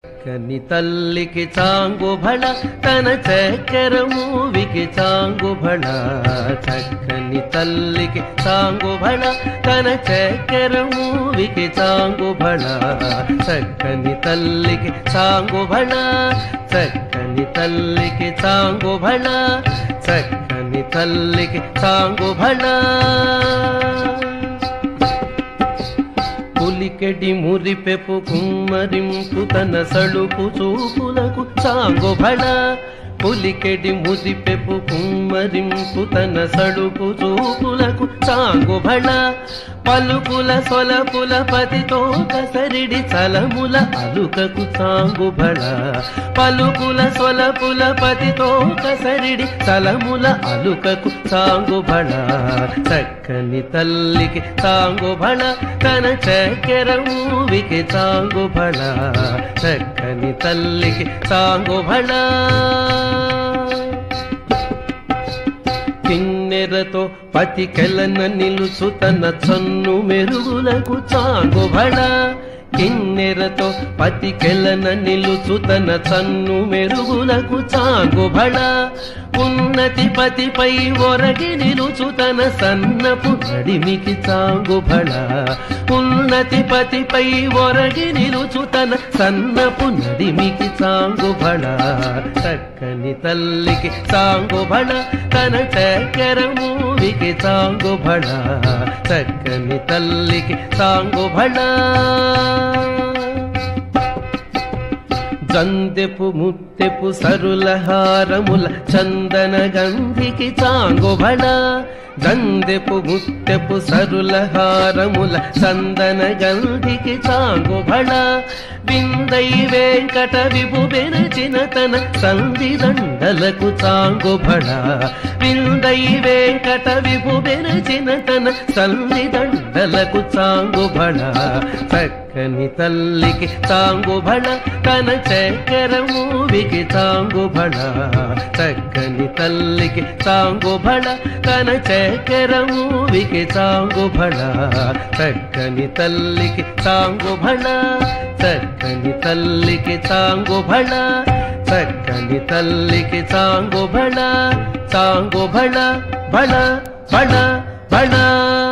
కని తల్లికి చాంగు భళ తన చక్కెర మూవికి చాంగు భళ చక్కని తల్లికి చాంగు భళ తన చక్కెర మూవికి చాంగు భళ చక్కని తల్లికి చాంగు భళ చక్కని తల్లికి చాంగు భళ చక్కని తల్లికి చాంగు భళ పులికెడి మురిపెపు కుమ్మరింపు తన సడుపు చూపులకు చాంగు భళ పులికెడి మురిపెపు కుమ్మరింపు తన సడుపు చూపులకు చాంగు భళ పలుకుల సొలపుల పతితో కసరిడి చలముల అలుకకు చాంగు భళ పలుకుల సొలపుల పతితో కసరిడి చలముల అలుకకు చాంగు భళ చక్కని తల్లికి చాంగు భళ తన చక్కెర మూవికి చాంగు భళ చక్కని తల్లికి చాంగు భళ కిన్నెరతో పతి కెలన నిలుచు తన చన్ను మెరుగులకు చాంగు భళ కిన్నెరతో పతి కెలన నిలుచు తన చన్ను మెరుగులకు చాంగు భళ ఉన్నతి పతిపై ఒరగి నిలుచు తన సన్నపు నడిమికి చాంగు భళ ఉన్నతి పతిపై ఒరగి నిలుచు తన సన్నపు నడిమికి చాంగు భళ చక్కని తల్లికి చాంగు భళ తన చక్కెర మూవికి చాంగు భళ చక్కని తల్లికి చాంగు భళ జందెపు ముత్తెపు సరుల హారముల చందన గంధికి చాంగు భళ జందెపు ముత్తెపు సరుల హారముల చందన గంధికి చాంగు భళ బిందై వెంకట విభు బెరచిన తన సంధి దండలకు చాంగు భళ బిందై వెంకట విభు బెరచిన తన సంధి దండలకు చాంగు భళ చక్కని తల్లికి చాంగు భళ తన చక్కెర మూవికి చాంగు భళ చక్కని తల్లికి చాంగు భళ తన చక్కెర మూవికి చాంగు భళ చక్కని తల్లికి చాంగు భళ చక్కని తల్లికి చాంగు భళ చక్కని తల్లికి చాంగు భళ చాంగు భళ భళ భళ భళ